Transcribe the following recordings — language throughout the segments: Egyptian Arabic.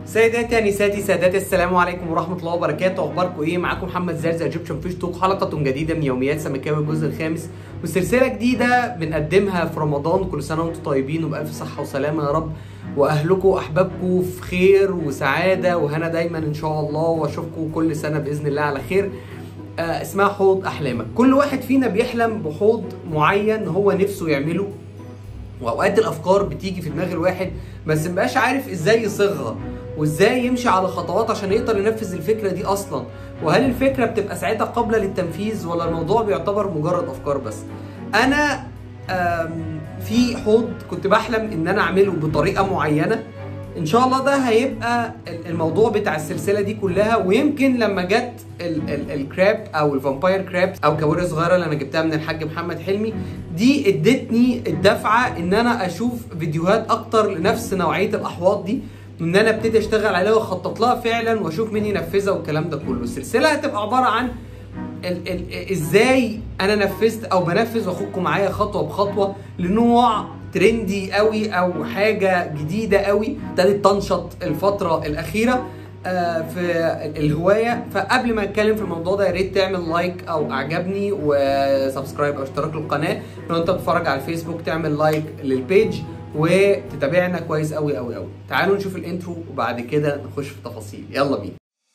سيداتي انساتي سادتي السلام عليكم ورحمه الله وبركاته اخباركم ايه معاكم محمد زرزة ايجيبشن فيش توك حلقه جديده من يوميات سمكاوي الجزء الخامس وسلسله جديده بنقدمها في رمضان كل سنه وانتم طيبين وبالف صحه وسلامه يا رب واهلكم واحبابكم في خير وسعاده وهنا دايما ان شاء الله واشوفكم كل سنه باذن الله على خير آه اسمها حوض احلامك كل واحد فينا بيحلم بحوض معين هو نفسه يعمله واوقات الافكار بتيجي في دماغ الواحد بس مبقاش عارف ازاي يصيغها وازاي يمشي على خطوات عشان يقدر ينفذ الفكره دي اصلا وهل الفكره بتبقى ساعتها قابله للتنفيذ ولا الموضوع بيعتبر مجرد افكار بس انا آم، في حوض كنت بحلم ان انا اعمله بطريقه معينه ان شاء الله ده هيبقى ال- الموضوع بتاع السلسله دي كلها ويمكن لما جت ال- ال- الكراب او الفامباير كراب او كوارع صغيره اللي انا جبتها من الحاج محمد حلمي دي ادتني الدفعه ان انا اشوف فيديوهات اكتر لنفس نوعيه الاحواض دي ان انا ابتدي اشتغل عليها واخطط لها فعلا واشوف مين ينفذها والكلام ده كله السلسله هتبقى عباره عن ال ال ازاي انا نفذت او بنفذ واخدكم معايا خطوه بخطوه لنوع ترندي قوي او حاجه جديده قوي ابتدت تنشط الفتره الاخيره آه، في الهوايه فقبل ما نتكلم في الموضوع ده يا ريت تعمل لايك او اعجبني وسبسكرايب او اشتراك للقناه لو انت بتتفرج على الفيسبوك تعمل لايك للبيج وتتابعنا كويس قوي قوي قوي تعالوا نشوف الانترو وبعد كده نخش في التفاصيل يلا بينا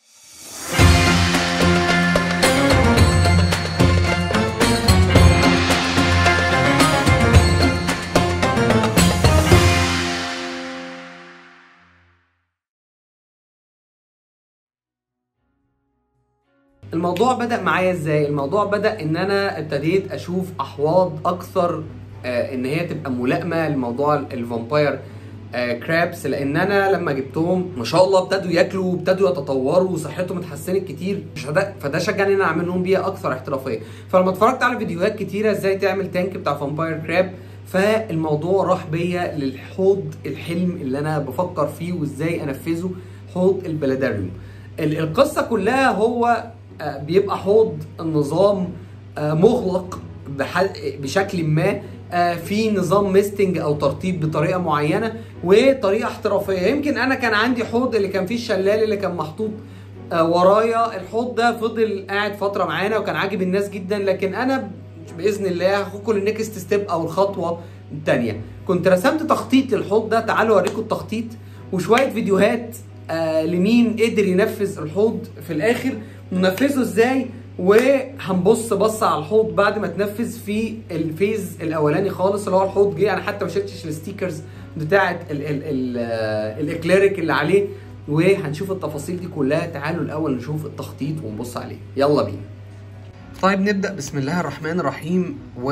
الموضوع بدأ معايا ازاي؟ الموضوع بدأ ان انا ابتديت اشوف احواض اكثر آه ان هي تبقى ملائمة لموضوع الفامباير آه كرابس لان انا لما جبتهم ما شاء الله ابتدوا ياكلوا وابتدوا يتطوروا وصحتهم اتحسنت كتير فده فده شجعني ان انا اعملهم بيها اكثر احترافيه فلما اتفرجت على فيديوهات كتيره ازاي تعمل تانك بتاع فامباير كراب فالموضوع راح بيا للحوض الحلم اللي انا بفكر فيه وازاي انفذه حوض البلاداريوم ال- القصه كلها هو آه، بيبقى حوض النظام آه، مغلق بحل بشكل ما آه، في نظام ميستنج او ترطيب بطريقه معينه وطريقه احترافيه يمكن انا كان عندي حوض اللي كان فيه الشلال اللي كان محطوط آه، ورايا الحوض ده فضل قاعد فتره معانا وكان عاجب الناس جدا لكن انا باذن الله هاخدكم للنكست ستيب او الخطوه الثانيه كنت رسمت تخطيط للحوض ده تعالوا اوريكم التخطيط وشويه فيديوهات آه لمين قدر ينفذ الحوض في الاخر ننفذه ازاي وهنبص بص على الحوض بعد ما تنفذ في الفيز الاولاني خالص اللي هو الحوض جه انا حتى ما شلتش الستيكرز بتاعه ال ال ال آه، الاكليريك اللي عليه وهنشوف التفاصيل دي كلها تعالوا الاول نشوف التخطيط ونبص عليه يلا بينا طيب نبدا بسم الله الرحمن الرحيم و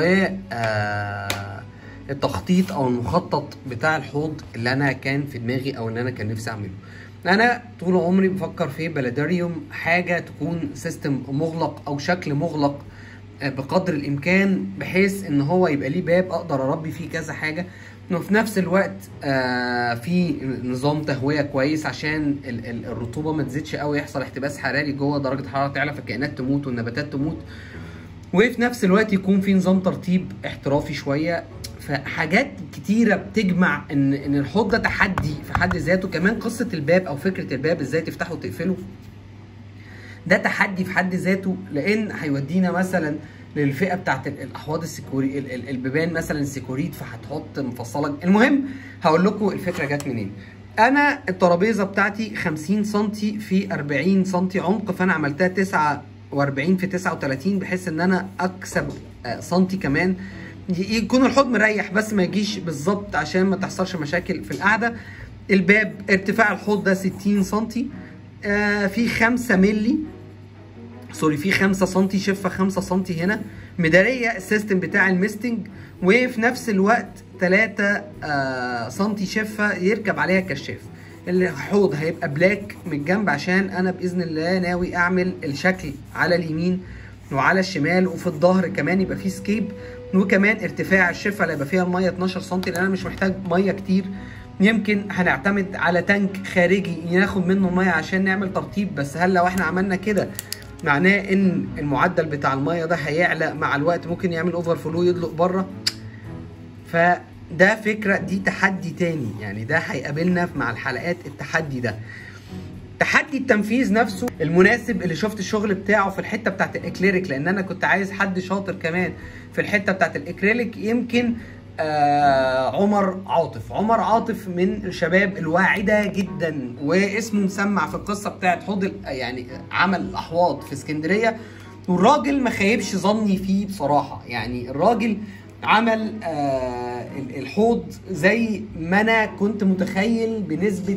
آه، التخطيط او المخطط بتاع الحوض اللي انا كان في دماغي او اللي انا كان نفسي اعمله انا طول عمري بفكر في بلاداريوم حاجه تكون سيستم مغلق او شكل مغلق آه، بقدر الامكان بحيث ان هو يبقى ليه باب اقدر اربي فيه كذا حاجه وفي نفس الوقت آه في نظام تهويه كويس عشان ال- ال- الرطوبه ما تزيدش قوي يحصل احتباس حراري جوه درجه الحراره تعلى فالكائنات تموت والنباتات تموت وفي نفس الوقت يكون في نظام ترطيب احترافي شويه فحاجات كتيره بتجمع ان ان الحوض ده تحدي في حد ذاته كمان قصه الباب او فكره الباب ازاي تفتحه وتقفله ده تحدي في حد ذاته لان هيودينا مثلا للفئه بتاعت ال- الاحواض السكوري ال- ال- البيبان مثلا السيكوريت فهتحط مفصله المهم هقول لكم الفكره جت منين انا الترابيزه بتاعتي 50 سم في 40 سم عمق فانا عملتها 49 في 39 بحيث ان انا اكسب آه، سنتي كمان ي- يكون الحوض مريح بس ما يجيش بالظبط عشان ما تحصلش مشاكل في القعده الباب ارتفاع الحوض ده 60 سم آه في 5 مللي سوري في 5 سم شفه 5 سم هنا مداريه السيستم بتاع الميستنج وفي نفس الوقت 3 آه سم شفه يركب عليها كشاف الحوض هيبقى بلاك من الجنب عشان انا باذن الله ناوي اعمل الشكل على اليمين وعلى الشمال وفي الظهر كمان يبقى فيه سكيب وكمان ارتفاع الشفه اللي هيبقى فيها الميه 12 سم لان انا مش محتاج ميه كتير يمكن هنعتمد على تانك خارجي ناخد منه ميه عشان نعمل ترطيب بس هل لو احنا عملنا كده معناه ان المعدل بتاع الميه ده هيعلى مع الوقت ممكن يعمل اوفر فلو يدلق بره ف ده فكره دي تحدي تاني يعني ده هيقابلنا مع الحلقات التحدي ده تحدي التنفيذ نفسه المناسب اللي شفت الشغل بتاعه في الحته بتاعت الاكليريك لان انا كنت عايز حد شاطر كمان في الحته بتاعت الاكريليك يمكن آه عمر عاطف عمر عاطف من الشباب الواعده جدا واسمه مسمع في القصه بتاعت حوض يعني عمل احواض في اسكندريه والراجل ما خيبش ظني فيه بصراحه يعني الراجل عمل آه الحوض زي ما انا كنت متخيل بنسبه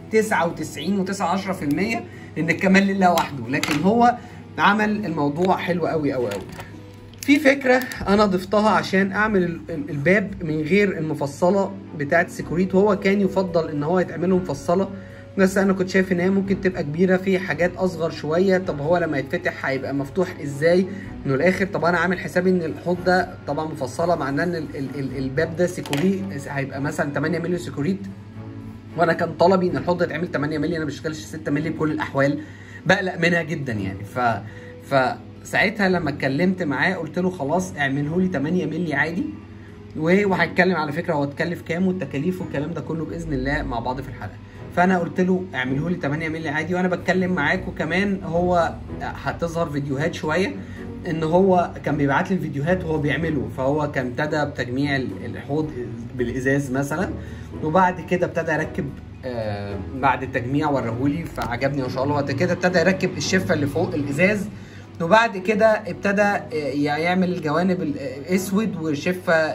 99 و9 10% ان الكمال لله وحده لكن هو عمل الموضوع حلو قوي قوي قوي في فكره انا ضفتها عشان اعمل الباب من غير المفصله بتاعه السيكوريت وهو كان يفضل ان هو يتعمل له مفصله بس انا كنت شايف ان هي ممكن تبقى كبيره في حاجات اصغر شويه طب هو لما يتفتح هيبقى مفتوح ازاي من الاخر طب انا عامل حسابي ان الحوض ده طبعا مفصله معناه ان ال ال الباب ده سيكوريت هيبقى مثلا 8 مللي سيكوريت وانا كان طلبي ان الحوض يتعمل 8 مللي انا ما بشتغلش 6 مللي بكل الاحوال بقلق منها جدا يعني ف ف ساعتها لما اتكلمت معاه قلت له خلاص اعمله لي 8 مللي عادي وهتكلم على فكره هو اتكلف كام والتكاليف والكلام ده كله باذن الله مع بعض في الحلقه فانا قلت له اعمله لي 8 مللي عادي وانا بتكلم معاكم كمان هو هتظهر فيديوهات شويه ان هو كان بيبعت لي الفيديوهات وهو بيعمله فهو كان ابتدى بتجميع الحوض بالازاز مثلا وبعد كده ابتدى يركب آه بعد التجميع ورهولي فعجبني ما شاء الله بعد كده ابتدى يركب الشفه اللي فوق الازاز وبعد كده ابتدى يعمل الجوانب الاسود والشفه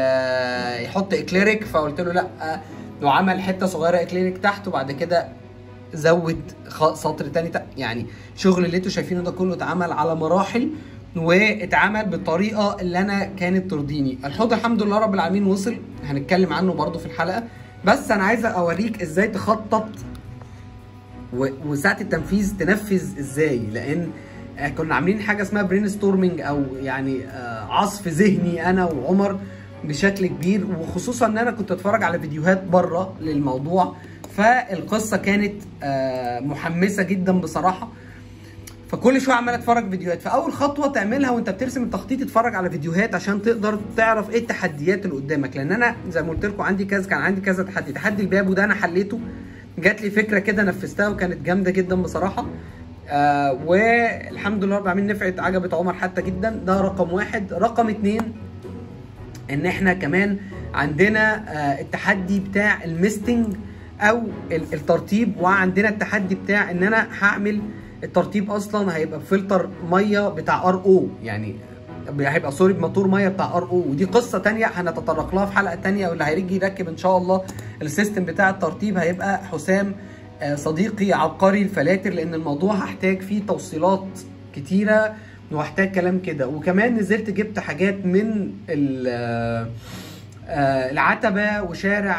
يحط اكليريك فقلت له لا وعمل حته صغيره اكليريك تحت وبعد كده زود سطر تاني يعني شغل اللي انتوا شايفينه ده كله اتعمل على مراحل واتعمل بالطريقه اللي انا كانت ترضيني الحوض الحمد لله رب العالمين وصل هنتكلم عنه برده في الحلقه بس انا عايز اوريك ازاي تخطط وساعه التنفيذ تنفذ ازاي لان كنا عاملين حاجه اسمها برين ستورمنج او يعني عصف ذهني انا وعمر بشكل كبير وخصوصا ان انا كنت اتفرج على فيديوهات بره للموضوع فالقصه كانت محمسه جدا بصراحه فكل شويه عمال اتفرج فيديوهات فاول خطوه تعملها وانت بترسم التخطيط تتفرج على فيديوهات عشان تقدر تعرف ايه التحديات اللي قدامك لان انا زي ما قلت لكم عندي كذا كان عندي كذا تحدي تحدي الباب وده انا حليته جات لي فكره كده نفذتها وكانت جامده جدا بصراحه آه والحمد لله رب العالمين نفعت عجبت عمر حتى جدا ده رقم واحد رقم اتنين ان احنا كمان عندنا آه التحدي بتاع الميستنج او الترطيب وعندنا التحدي بتاع ان انا هعمل الترطيب اصلا هيبقى بفلتر ميه بتاع ار او يعني هيبقى سوري بموتور ميه بتاع ار او ودي قصه تانية هنتطرق لها في حلقه تانية واللي هيجي يركب ان شاء الله السيستم بتاع الترطيب هيبقى حسام صديقي عبقري الفلاتر لان الموضوع هحتاج فيه توصيلات كتيره وهحتاج كلام كده وكمان نزلت جبت حاجات من العتبه وشارع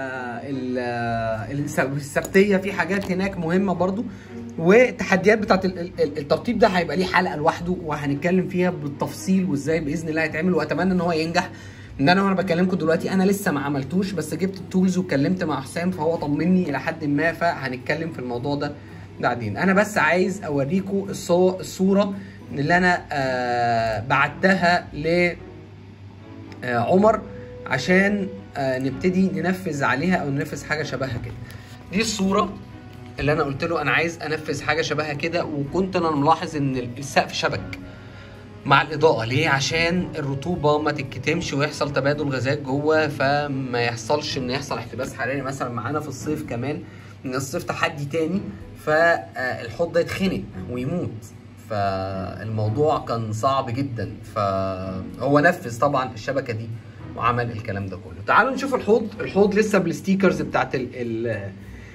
السبتيه في حاجات هناك مهمه برضو والتحديات بتاعت الترطيب ده هيبقى ليه حلقه لوحده وهنتكلم فيها بالتفصيل وازاي باذن الله هيتعمل واتمنى ان هو ينجح ان انا وانا بكلمكم دلوقتي انا لسه ما عملتوش بس جبت التولز واتكلمت مع حسام فهو طمني الى حد ما فهنتكلم في الموضوع ده بعدين انا بس عايز اوريكم الصوره اللي انا آه بعتها ل آه عمر عشان آه نبتدي ننفذ عليها او ننفذ حاجه شبهها كده دي الصوره اللي انا قلت له انا عايز انفذ حاجه شبهها كده وكنت انا ملاحظ ان السقف شبك مع الاضاءه ليه عشان الرطوبه ما تتكتمش ويحصل تبادل غازات جوه فما يحصلش ان يحصل احتباس حراري مثلا معانا في الصيف كمان ان الصيف تحدي تاني فالحوض ده يتخنق ويموت فالموضوع كان صعب جدا فهو نفذ طبعا الشبكه دي وعمل الكلام ده كله تعالوا نشوف الحوض الحوض لسه بالستيكرز بتاعت ال ال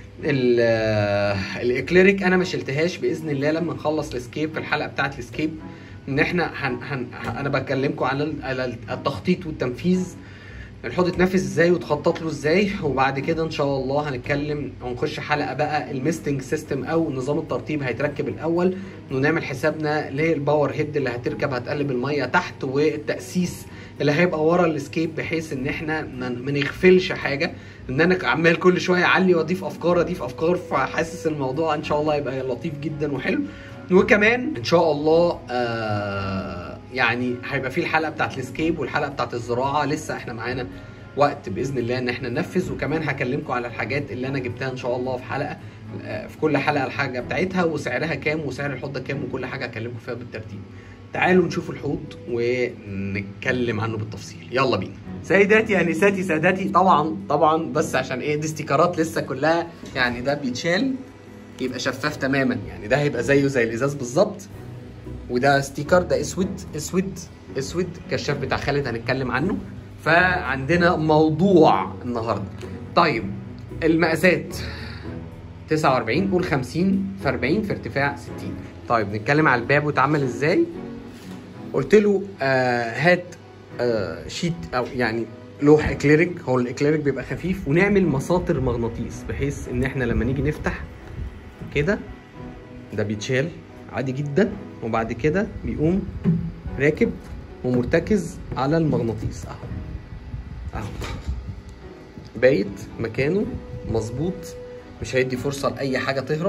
الاكليريك انا ما شلتهاش باذن الله لما نخلص الاسكيب في الحلقه بتاعت الاسكيب ان احنا هن هن انا بكلمكم على على التخطيط والتنفيذ الحوض اتنفذ ازاي وتخطط له ازاي وبعد كده ان شاء الله هنتكلم ونخش حلقه بقى الميستنج سيستم او نظام الترطيب هيتركب الاول ونعمل حسابنا للباور هيد اللي هتركب هتقلب الميه تحت والتاسيس اللي هيبقى ورا الاسكيب بحيث ان احنا ما نغفلش حاجه ان انا عمال كل شويه اعلي واضيف افكار اضيف افكار فحاسس الموضوع ان شاء الله هيبقى لطيف جدا وحلو وكمان ان شاء الله آه يعني هيبقى في الحلقه بتاعت الاسكيب والحلقه بتاعت الزراعه لسه احنا معانا وقت باذن الله ان احنا ننفذ وكمان هكلمكم على الحاجات اللي انا جبتها ان شاء الله في حلقه آه، في كل حلقه الحاجه بتاعتها وسعرها كام وسعر الحوض ده كام وكل حاجه هكلمكم فيها بالترتيب تعالوا نشوف الحوض ونتكلم عنه بالتفصيل يلا بينا سيداتي انساتي سادتي طبعا طبعا بس عشان ايه دي استيكرات لسه كلها يعني ده بيتشال يبقى شفاف تماما يعني ده هيبقى زيه زي الازاز بالظبط وده ستيكر ده اسود اسود اسود كشاف بتاع خالد هنتكلم عنه فعندنا موضوع النهارده طيب المقاسات 49 قول 50 في 40 في ارتفاع 60 طيب نتكلم على الباب واتعمل ازاي قلت له آه هات آه شيت او يعني لوح اكليريك هو الاكليريك بيبقى خفيف ونعمل مساطر مغناطيس بحيث ان احنا لما نيجي نفتح كده ده بيتشال عادي جدا وبعد كده بيقوم راكب ومرتكز على المغناطيس اهو اهو بايت مكانه مظبوط مش هيدي فرصة لأي حاجة تهرب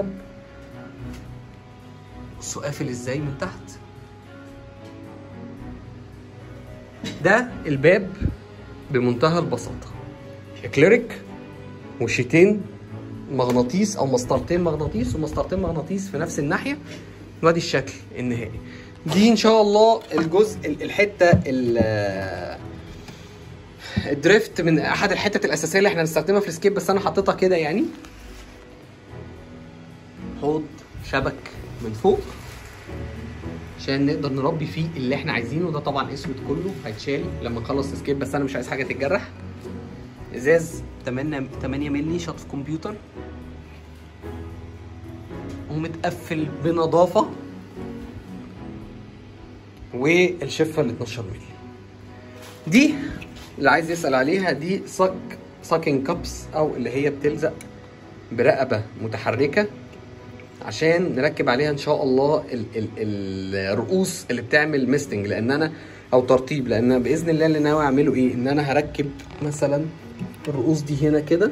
بصوا قافل ازاي من تحت ده الباب بمنتهى البساطة اكليريك وشيتين مغناطيس او مسطرتين مغناطيس ومسطرتين مغناطيس في نفس الناحية وادي الشكل النهائي دي ان شاء الله الجزء ال- الحتة ال- الدريفت من احد الحتت الاساسيه اللي احنا هنستخدمها في السكيب بس انا حطيتها كده يعني حوض شبك من فوق عشان نقدر نربي فيه اللي احنا عايزينه ده طبعا اسود كله هيتشال لما نخلص سكيب بس انا مش عايز حاجه تتجرح ازاز 8 8 مللي شط في كمبيوتر ومتقفل بنظافه والشفه ال 12 مللي دي اللي عايز يسال عليها دي صك ساكن كابس او اللي هي بتلزق برقبه متحركه عشان نركب عليها ان شاء الله ال ال الرؤوس اللي بتعمل ميستنج لان انا او ترطيب لان أنا باذن الله اللي ناوي اعمله ايه ان انا هركب مثلا الرؤوس دي هنا كده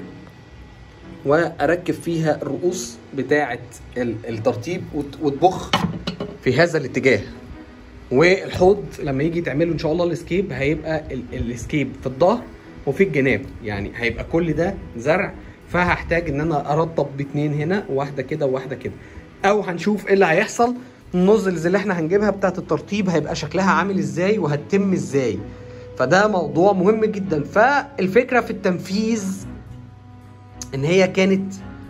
واركب فيها الرؤوس بتاعه ال- الترطيب وت- وتبخ في هذا الاتجاه والحوض لما يجي تعمله ان شاء الله الاسكيب هيبقى ال- الاسكيب في الظهر وفي الجناب يعني هيبقى كل ده زرع فهحتاج ان انا ارطب باتنين هنا واحده كده وواحده كده او هنشوف ايه اللي هيحصل النوزلز اللي احنا هنجيبها بتاعه الترطيب هيبقى شكلها عامل ازاي وهتتم ازاي فده موضوع مهم جدا فالفكره في التنفيذ ان هي كانت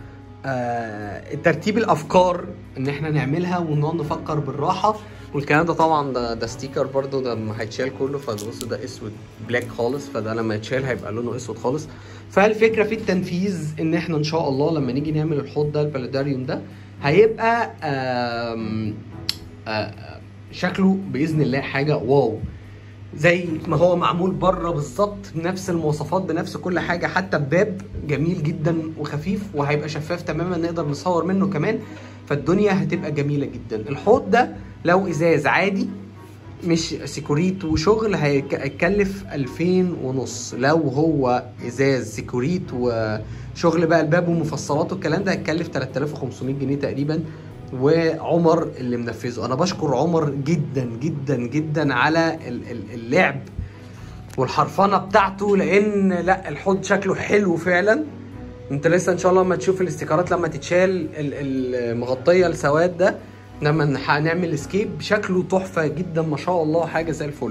آه ترتيب الافكار ان احنا نعملها ونقعد نفكر بالراحه والكلام ده طبعا ده ده ستيكر برضو ده لما هيتشال كله فبص ده اسود بلاك خالص فده لما يتشال هيبقى لونه اسود خالص فالفكره في التنفيذ ان احنا ان شاء الله لما نيجي نعمل الحوض ده البلداريوم ده هيبقى آم آه شكله باذن الله حاجه واو زي ما هو معمول بره بالظبط بنفس المواصفات بنفس كل حاجه حتى الباب جميل جدا وخفيف وهيبقى شفاف تماما نقدر نصور منه كمان فالدنيا هتبقى جميله جدا الحوض ده لو ازاز عادي مش سيكوريت وشغل هيك- هيكلف 2000 ونص لو هو ازاز سيكوريت وشغل بقى الباب ومفصلات والكلام ده هيكلف 3500 جنيه تقريبا وعمر اللي منفذه انا بشكر عمر جدا جدا جدا على ال- ال- اللعب والحرفنه بتاعته لان لا الحوض شكله حلو فعلا انت لسه ان شاء الله لما تشوف الاستيكرات لما تتشال ال- المغطيه السواد ده لما نح- هنعمل اسكيب شكله تحفه جدا ما شاء الله حاجه زي الفل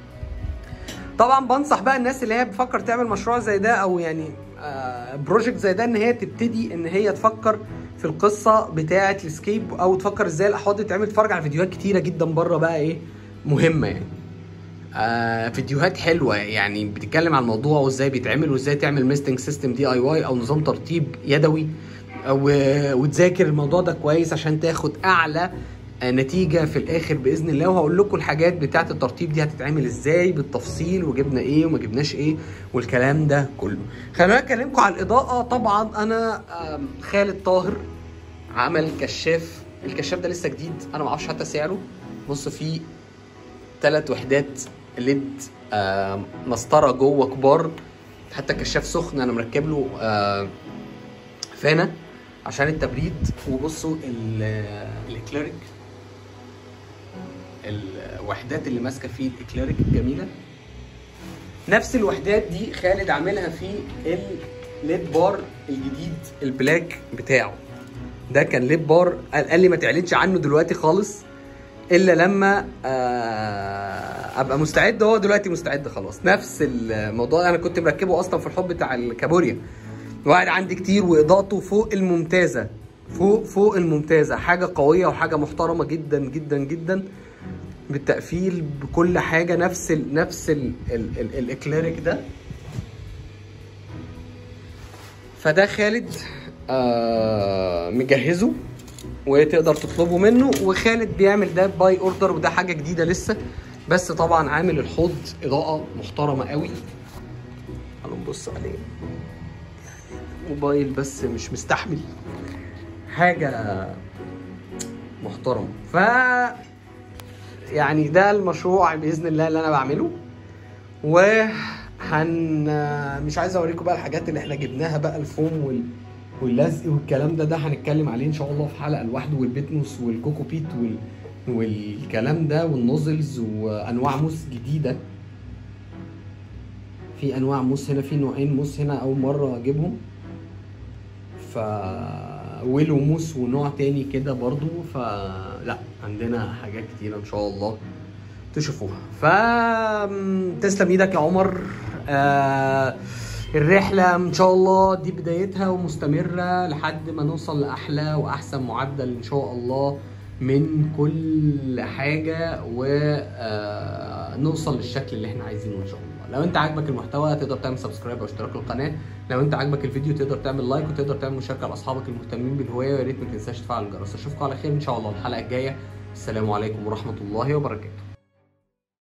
طبعا بنصح بقى الناس اللي هي بتفكر تعمل مشروع زي ده او يعني بروجكت زي ده ان هي تبتدي ان هي تفكر في القصه بتاعه الاسكيب او تفكر ازاي الاحواض تتعمل تتفرج على فيديوهات كتيره جدا بره بقى ايه مهمه يعني آه فيديوهات حلوه يعني بتتكلم عن الموضوع وازاي بيتعمل وازاي تعمل ميستنج سيستم دي اي واي او نظام ترطيب يدوي أو وتذاكر الموضوع ده كويس عشان تاخد اعلى آه، نتيجه في الاخر باذن الله وهقول لكم الحاجات بتاعه الترطيب دي هتتعمل ازاي بالتفصيل وجبنا ايه وما جبناش ايه والكلام ده كله خلينا اكلمكم على الاضاءه طبعا انا آم، خالد طاهر عمل كشاف الكشاف ده لسه جديد انا ما اعرفش حتى سعره بص فيه ثلاث وحدات ليد آه مسطره جوه كبار حتى كشاف سخن انا مركب له آه فانه عشان التبريد وبصوا ال- الاكليريك الوحدات اللي ماسكه فيه الاكليريك الجميله نفس الوحدات دي خالد عاملها في الليد بار الجديد البلاك بتاعه ده كان ليد بار قال قال لي ما تعلنش عنه دلوقتي خالص الا لما آه، ابقى مستعد هو دلوقتي مستعد خلاص نفس الموضوع انا كنت مركبه اصلا في الحب بتاع الكابوريا واحد عندي كتير واضاءته فوق الممتازه فوق فوق الممتازه حاجه قويه وحاجه محترمه جدا جدا جدا بالتقفيل بكل حاجه نفس ال نفس ال ال ال الاكليريك ده فده خالد آه مجهزه وتقدر تطلبه منه وخالد بيعمل ده باي اوردر وده حاجه جديده لسه بس طبعا عامل الحوض اضاءه محترمه قوي تعالوا نبص عليه موبايل بس مش مستحمل حاجه محترمه ف يعني ده المشروع باذن الله اللي انا بعمله وهن مش عايز اوريكم بقى الحاجات اللي احنا جبناها بقى الفوم وال... واللزق والكلام ده ده هنتكلم عليه ان شاء الله في حلقه لوحده والبيتموس والكوكو بيت وال... والكلام ده والنوزلز وانواع موس جديده في انواع موس هنا في نوعين موس هنا اول مره اجيبهم ف ويلو موس ونوع تاني كده برضو فلا عندنا حاجات كتيره ان شاء الله تشوفوها ف تسلم ايدك يا عمر آه الرحلة إن شاء الله دي بدايتها ومستمرة لحد ما نوصل لأحلى وأحسن معدل إن شاء الله من كل حاجة ونوصل للشكل اللي احنا عايزينه إن شاء الله لو انت عاجبك المحتوى تقدر تعمل سبسكرايب او اشتراك للقناه لو انت عاجبك الفيديو تقدر تعمل لايك وتقدر تعمل مشاركه لاصحابك المهتمين بالهوايه ويا ريت ما تنساش تفعل الجرس اشوفكم على خير ان شاء الله الحلقه الجايه السلام عليكم ورحمه الله وبركاته